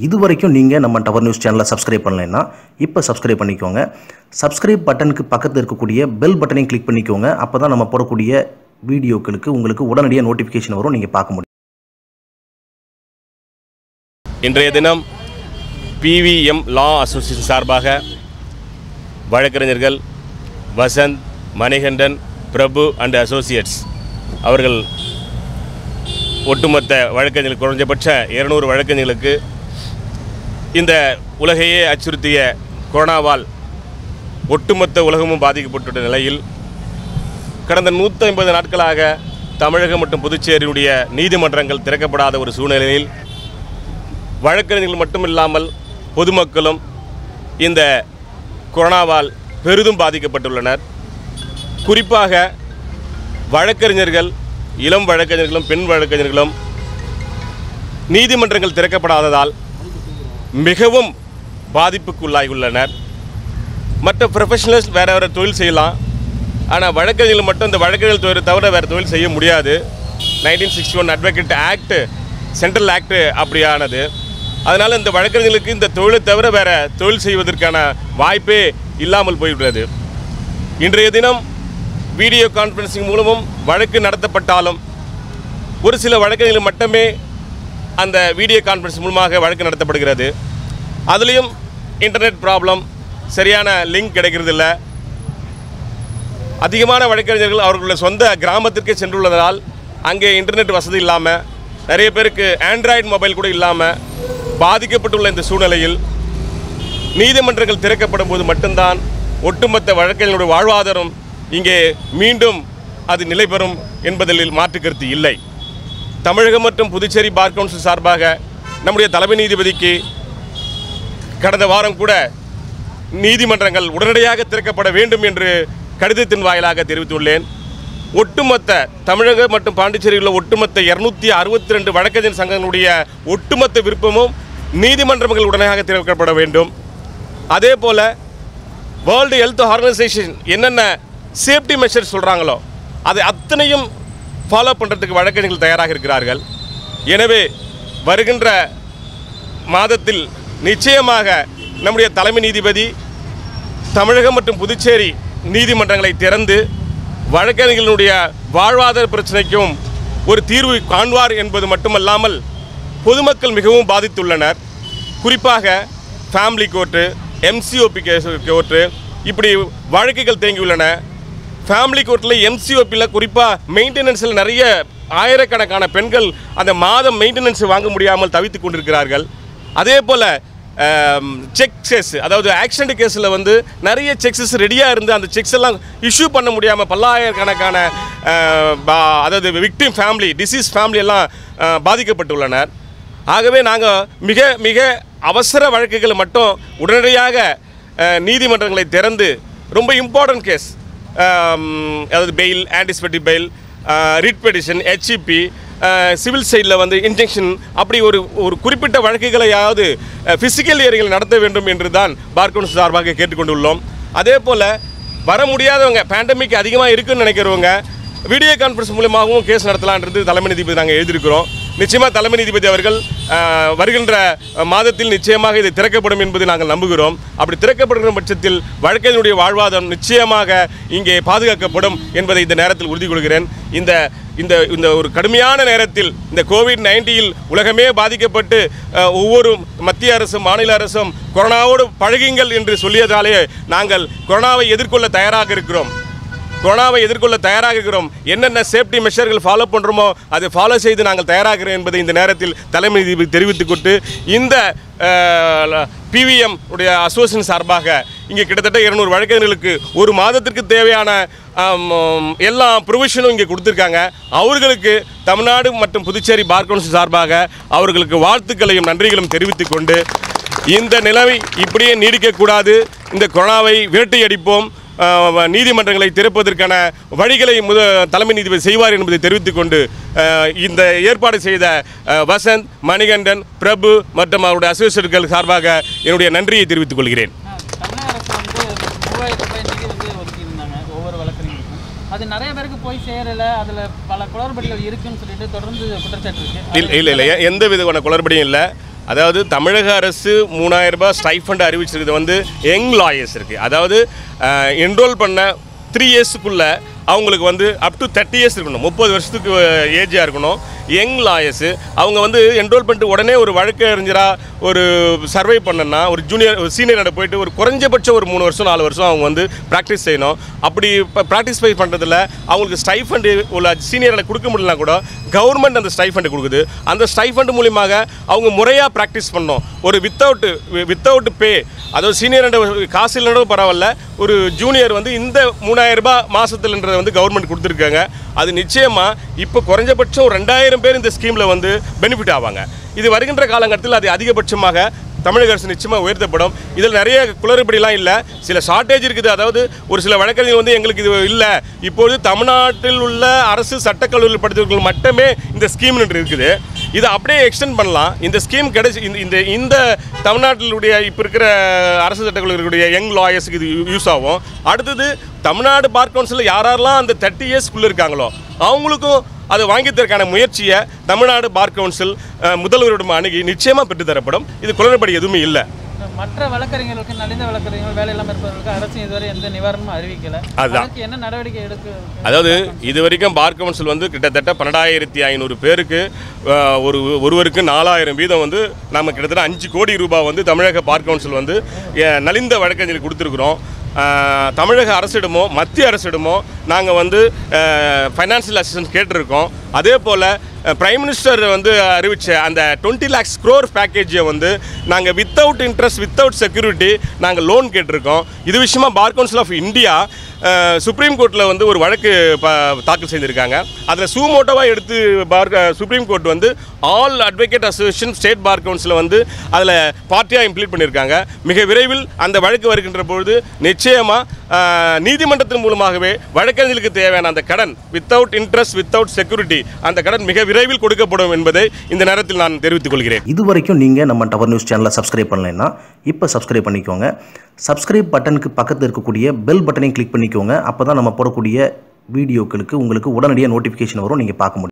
இது வரைக்கும் நீங்கள் நம்ம டவர் நியூஸ் சேனலை சப்ஸ்கிரைப் பண்ணலைன்னா இப்போ சப்ஸ்கிரைப் பண்ணிக்கோங்க சப்ஸ்கிரைப் பட்டனுக்கு பக்கத்தில் இருக்கக்கூடிய பெல் பட்டனையும் கிளிக் பண்ணிக்கோங்க அப்போ தான் நம்ம போடக்கூடிய வீடியோக்களுக்கு உங்களுக்கு உடனடியாக நோட்டிஃபிகேஷன் வரும் நீங்கள் பார்க்க முடியும் இன்றைய தினம் பிவிஎம் லா அசோசியேஷன் சார்பாக வழக்கறிஞர்கள் வசந்த் மணிகண்டன் பிரபு அண்ட் அசோசியேட்ஸ் அவர்கள் ஒட்டுமொத்த வழக்கறிஞர்கள் குறைஞ்சபட்ச இருநூறு வழக்கறிஞர்களுக்கு இந்த உலகையே அச்சுறுத்திய கொரோனாவால் ஒட்டுமொத்த உலகமும் பாதிக்கப்பட்டுள்ள நிலையில் கடந்த 150 நாட்களாக தமிழகம் மற்றும் புதுச்சேரியுடைய நீதிமன்றங்கள் திறக்கப்படாத ஒரு சூழ்நிலையில் வழக்கறிஞர்கள் மட்டுமில்லாமல் பொதுமக்களும் இந்த கொரோனாவால் பெரிதும் பாதிக்கப்பட்டுள்ளனர் குறிப்பாக வழக்கறிஞர்கள் இளம் வழக்கறிஞர்களும் பெண் வழக்கறிஞர்களும் நீதிமன்றங்கள் திறக்கப்படாததால் மிகவும் பாதிப்புக்குள்ளாகியுள்ளனர் மற்ற ப்ரொஃபஷனல்ஸ் வேறு வேறு தொழில் செய்யலாம் ஆனால் வழக்கறிஞர்கள் மட்டும் இந்த வழக்கறிஞர் தொழில் தவிர வேறு தொழில் செய்ய முடியாது nineteen sixty one advocate act central act அப்படியானது அதனால் இந்த வழக்கறிஞர்களுக்கு இந்த தொழிலை தவிர வேறு தொழில் செய்வதற்கான வாய்ப்பே இல்லாமல் போய்விட்டது இன்றைய தினம் வீடியோ கான்ஃபரன்சிங் மூலமும் வழக்கு நடத்தப்பட்டாலும் ஒரு சில வழக்கறிஞர்கள் மட்டுமே அந்த வீடியோ கான்ஃபரன்ஸ் மூலமாக வழக்கு நடத்தப்படுகிறது அதுலேயும் இன்டர்நெட் ப்ராப்ளம் சரியான லிங்க் கிடைக்கிறது இல்லை அதிகமான வழக்கறிஞர்கள் அவர்களுடைய சொந்த கிராமத்திற்கே சென்றுள்ளதால் அங்கே இன்டர்நெட் வசதி இல்லாமல் நிறைய பேருக்கு ஆண்ட்ராய்டு மொபைல் கூட இல்லாமல் பாதிக்கப்பட்டுள்ள இந்த சூழ்நிலையில் நீதிமன்றங்கள் திறக்கப்படும் போது மட்டும்தான் ஒட்டுமொத்த வழக்கறிஞர்களுடைய வாழ்வாதாரம் இங்கே மீண்டும் அது நிலை பெறும் என்பதில் மாற்று கருத்து இல்லை தமிழகம் மற்றும் புதுச்சேரி பார் கவுன்சில் சார்பாக நம்முடைய தலைமை நீதிபதிக்கு கடந்த வாரம் கூட நீதிமன்றங்கள் உடனடியாக திறக்கப்பட வேண்டும் என்று கடிதத்தின் வாயிலாக தெரிவித்துள்ளேன் ஒட்டுமொத்த தமிழக மற்றும் பாண்டிச்சேரியில் உள்ள ஒட்டுமொத்த இரநூத்தி அறுபத்தி ரெண்டு வழக்கறிஞர் சங்கங்களுடைய ஒட்டுமொத்த விருப்பமும் நீதிமன்றங்கள் உடனடியாக திறக்கப்பட வேண்டும் அதே போல் வேர்ல்டு ஹெல்த் ஆர்கனைசேஷன் என்னென்ன சேஃப்டி மெஷர்ஸ் சொல்கிறாங்களோ அதை அத்தனையும் ஃபாலோ பண்ணுறதுக்கு வழக்கறிஞர்கள் தயாராக இருக்கிறார்கள் எனவே வருகின்ற மாதத்தில் நிச்சயமாக நம்முடைய தலைமை நீதிபதி தமிழகம் மற்றும் புதுச்சேரி நீதிமன்றங்களை திறந்து வழக்கறிஞர்களுடைய வாழ்வாதார பிரச்சனைக்கும் ஒரு தீர்வு காண்பார் என்பது மட்டுமல்லாமல் பொதுமக்கள் மிகவும் பாதித்துள்ளனர் குறிப்பாக family court MCOP case court இப்படி வழக்குகள் தேங்கியுள்ளன ஃபேமிலி கோர்ட்டில் எம்சிஓபியில் குறிப்பாக மெயின்டெனன்ஸில் நிறைய ஆயிரக்கணக்கான பெண்கள் அந்த மாதம் மெயின்டெனன்ஸ் வாங்க முடியாமல் தவித்து கொண்டிருக்கிறார்கள் அதே போல் செக் கேஸ் அதாவது ஆக்சிடென்ட் கேஸில் வந்து நிறைய செக்ஸஸ் ரெடியாக இருந்து அந்த செக்ஸ் எல்லாம் இஷ்யூ பண்ண முடியாமல் பல்லாயிரக்கணக்கான அஹ், பா- அதாவது விக்டிம் ஃபேமிலி டிசீஸ் ஃபேமிலி எல்லாம் அஹ், பாதிக்கப்பட்டுள்ளனர் ஆகவே நாங்கள் மிக மிக அவசர வழக்குகளை மட்டும் உடனடியாக அஹ், நீதிமன்றங்களை திறந்து ரொம்ப இம்பார்ட்டன்ட் கேஸ் அதாவது bail anticipatory bail writ petition HEP civil சைடில் வந்து இன்ஜெக்ஷன் அப்படி ஒரு ஒரு குறிப்பிட்ட வழக்குகளையாவது ஃபிசிக்கல் ஏரிகள் நடத்த வேண்டும் என்று தான் பார் கவுன்சில் சார்பாக கேட்டுக்கொண்டுள்ளோம் அதே போல் வர முடியாதவங்க பேண்டமிக் அதிகமாக இருக்குன்னு நினைக்கிறவங்க வீடியோ கான்ஃபரன்ஸ் மூலமாகவும் கேஸ் நடத்தலான்றது தலைமை நீதிபதி நாங்கள் எழுதியிருக்கிறோம் நிச்சயமாக தலைமை நீதிபதி அவர்கள் அஹ், வருகின்ற மாதத்தில் நிச்சயமாக இது திறக்கப்படும் என்பதை நாங்கள் நம்புகிறோம் அப்படி திறக்கப்படுகிற பட்சத்தில் வழக்கறிஞருடைய வாழ்வாதாரம் நிச்சயமாக இங்கே பாதுகாக்கப்படும் என்பதை இந்த நேரத்தில் உறுதி கொள்கிறேன் இந்த இந்த இந்த ஒரு கடுமையான நேரத்தில் இந்த கோவிட் நைன்டீனில் உலகமே பாதிக்கப்பட்டு அஹ், ஒவ்வொரு மத்திய அரசும் மாநில அரசும் கொரோனாவோடு பழகுங்கள் என்று சொல்லியதாலே நாங்கள் கொரோனாவை எதிர்கொள்ள தயாராக இருக்கிறோம் கொரோனாவை எதிர்கொள்ள தயாராக இருக்கிறோம் என்னென்ன சேஃப்டி மெஷர்கள் ஃபாலோ பண்ணுறோமோ அதை ஃபாலோ செய்து நாங்கள் தயாராகிறோம் என்பதை இந்த நேரத்தில் தலைமை நீதிபதி தெரிவித்துக் கொண்டு இந்த பிவிஎம் உடைய அசோசியேஷன் சார்பாக இங்கே கிட்டத்தட்ட இருநூறு வழக்கறிஞர்களுக்கு ஒரு மாதத்திற்கு தேவையான ஆம், எல்லா ப்ரொவிஷனும் இங்கே கொடுத்துருக்காங்க அவர்களுக்கு தமிழ்நாடு மற்றும் புதுச்சேரி பார் கவுன்சில் சார்பாக அவர்களுக்கு வாழ்த்துக்களையும் நன்றிகளும் தெரிவித்துக் கொண்டு இந்த நிலைமை இப்படியே நீடிக்கக்கூடாது இந்த கொரோனாவை விரட்டியடிப்போம் அஹ், நீதிமன்றங்களை திறப்பதற்கான வழிகளை முத தலைமை நீதிபதி செய்வார் என்பதை தெரிவித்துக் கொண்டு அஹ், இந்த ஏற்பாடு செய்த அஹ், வசந்த் மணிகண்டன் பிரபு மற்றும் அவருடைய அசோசியேட்டுகள் சார்பாக என்னுடைய நன்றியை தெரிவித்துக் கொள்கிறேன் தமிழக அரசு வந்து மூவாயிரம் ரூபாய் நிதி வந்து ஒதுக்கியிருந்தாங்க ஒவ்வொரு வழக்கறிஞருக்கும் அது நிறைய பேருக்கு போய் சேரல அதுல பல குளறுபடிகள் இருக்குன்னு சொல்லிட்டு தொடர்ந்து குற்றச்சாட்டு இருக்கு இல்லை இல்லை இல்லை எந்த விதமான குளறுபடியும் இல்லை அதாவது தமிழக அரசு மூணாயிரம் ரூபாய் ஸ்டைஃபண்ட் அறிவிச்சிருக்கிறது வந்து யங் லாயர்ஸ் இருக்குது அதாவது என்ரோல் பண்ண த்ரீ இயர்ஸுக்குள்ளே அவங்களுக்கு வந்து அப் டு தேர்ட்டி இயர்ஸ் இருக்கணும் முப்பது வருஷத்துக்கு ஏஜாக இருக்கணும் யங் லாயர்ஸு அவங்க வந்து என்ரோல் பண்ணிட்டு உடனே ஒரு வழக்கறிஞராக ஒரு சர்வை பண்ணனா ஒரு ஜூனியர் ஒரு சீனியரோட போயிட்டு ஒரு குறைஞ்சபட்சம் ஒரு மூணு வருஷம் நாலு வருஷம் அவங்க வந்து ப்ராக்டிஸ் செய்யணும் அப்படி இப்போ ப்ராக்டிஸ் பை பண்ணுறதுல அவங்களுக்கு ஸ்டைஃபண்டு உள்ள சீனியரில் கொடுக்க முடியலனா கூட கவர்மெண்ட் அந்த ஸ்டைஃபண்டு கொடுக்குது அந்த ஸ்டைஃபண்டு மூலியமாக அவங்க முறையாக ப்ராக்டிஸ் பண்ணணும் ஒரு வித்தவுட் வித்தவுட் பே அதாவது சீனியர் காசு இல்லைனாலும் பரவாயில்ல ஒரு ஜூனியர் வந்து இந்த மூணாயிரம் ரூபாய் மாதத்துலன்றதை வந்து கவர்மெண்ட் கொடுத்துருக்காங்க அது நிச்சயமாக இப்போ குறைஞ்சபட்சம் ஒரு ரெண்டாயிரம் பேர் இந்த ஸ்கீமில் வந்து பெனிஃபிட் ஆவாங்க இது வருகின்ற காலகட்டத்தில் அது அதிகபட்சமாக தமிழக அரசு நிச்சயமாக உயர்த்தப்படும் இதில் நிறைய குளறுபடிலாம் இல்லை சில ஷார்ட்டேஜ் இருக்குது அதாவது ஒரு சில வழக்கறிஞர் வந்து எங்களுக்கு இது இல்லை இப்பொழுது தமிழ்நாட்டில் உள்ள அரசு சட்டக்கல்லூரியில் படித்தவர்கள் மட்டுமே இந்த ஸ்கீம் இருக்குது இதை அப்படியே எக்ஸ்டெண்ட் பண்ணலாம் இந்த ஸ்கீம் கிடைச்சி இந்த இந்த இந்த தமிழ்நாட்டிலுடைய இப்போ இருக்கிற அரசு சட்டக்கல்லூரியுடைய யங் லாயர்ஸுக்கு இது யூஸ் ஆகும் அடுத்தது தமிழ்நாடு பார் கவுன்சிலில் யாரெல்லாம் அந்த தேர்ட்டி இயர்ஸ்க்குள்ளே இருக்காங்களோ அவங்களுக்கும் அதை வாங்கித்ததற்கான முயற்சியை தமிழ்நாடு பார் கவுன்சில் அஹ், முதல்வரிடம் அணுகி நிச்சயமாக பெற்றுத்தரப்படும் இது குளறுபடி எதுவுமே இல்லை மற்ற வழக்கறிஞர்களுக்கு நலிந்த வழக்கறிஞர்கள் வேலை இல்லாமல் இருப்பவர்களுக்கு அரசு இதுவரை எந்த நிவாரணமும் அறிவிக்கல அதுதான். அதுக்கு என்ன நடவடிக்கை எடுக்க அதாவது இது வரைக்கும் பார் கவுன்சில் வந்து கிட்டத்தட்ட பன்னெண்டாயிரத்தி ஐநூறு பேருக்கு அஹ், ஒரு ஒருவருக்கு நாலாயிரம் வீதம் வந்து நம்ம கிட்டத்தட்ட அஞ்சு கோடி ரூபாய் வந்து தமிழக பார் கவுன்சில் வந்து அஹ், நலிந்த வழக்கறிஞர் கொடுத்துருக்குறோம் அஹ், தமிழக அரசிடமோ மத்திய அரசிடமோ நாங்கள் வந்து ஃபைனான்சியல் அசிஸ்டன்ஸ் கேட்டிருக்கோம் அதே போல் பிரைம் மினிஸ்டர் வந்து அறிவித்த அந்த டுவெண்ட்டி லேக்ஸ் க்ரோர் பேக்கேஜை வந்து நாங்கள் வித்தவுட் இன்ட்ரெஸ்ட் வித்தவுட் செக்யூரிட்டி நாங்கள் லோன் கேட்டிருக்கோம் இது விஷயமா bar council of India supreme கோர்ட்டில் வந்து ஒரு வழக்கு ப தாக்கல் செய்திருக்காங்க அதில் சூமோட்டோவாக எடுத்து பார் சுப்ரீம் கோர்ட் வந்து all advocate association state bar கவுன்சிலை வந்து அதில் பார்ட்டியாக இம்ப்ளீட் பண்ணியிருக்காங்க மிக விரைவில் அந்த வழக்கு வருகின்ற பொழுது நிச்சயமாக நீதிமன்றத்தின் மூலமாகவே வழக்கறிஞர்களுக்கு தேவையான அந்த கடன் வித்தவுட் இன்ட்ரெஸ்ட் வித்தவுட் செக்யூரிட்டி அந்த கடன் மிக விரைவில் கொடுக்கப்படும் என்பதை இந்த நேரத்தில் நான் தெரிவித்துக் கொள்கிறேன் இது வரைக்கும் நீங்கள் நம்ம டவர் நியூஸ் சேனலை சப்ஸ்கிரைப் பண்ணலைன்னா இப்போ சப்ஸ்கிரைப் பண்ணிக்கோங்க சப்ஸ்கிரைப் பட்டனுக்கு பக்கத்தில் இருக்கக்கூடிய பெல் பட்டனையும் கிளிக் பண்ணிக்கோங்க அப்போ தான் நம்ம போடக்கூடிய வீடியோக்களுக்கு உங்களுக்கு உடனடியாக நோட்டிஃபிகேஷன் வரும் நீங்கள் பார்க்க முடியும்